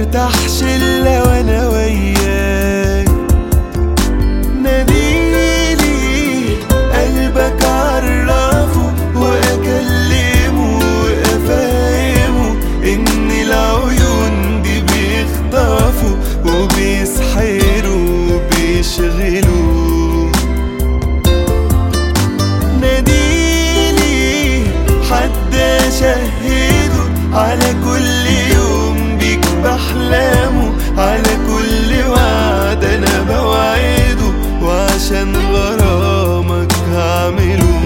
برتاحش الا وانا وياك ناديلي قلبك عرفه واكلمه وافهمه ان العيون دي بيخطفوا وبيسحروا وبيشغلوا ناديلي حد شهده على كل يوم بيك بحلامه على كل وعد انا بوعده وعشان غرامك هعمله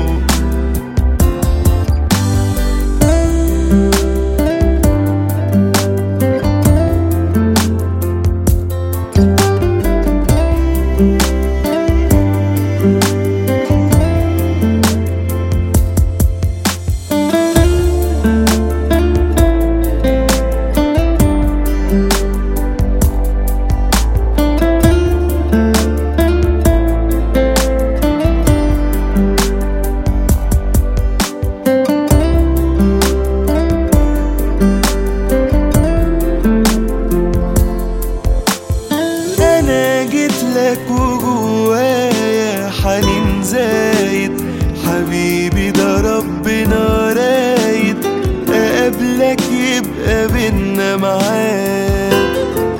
انا جيت لك وجوايا حنين زايد حبيبي ده ربنا رايد اقابلك يبقى بينا معاد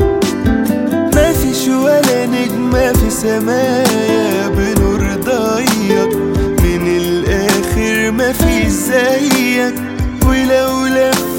مفيش ولا نجمة في سمايا بنور ضيق من الاخر مفيش زيك ولو لف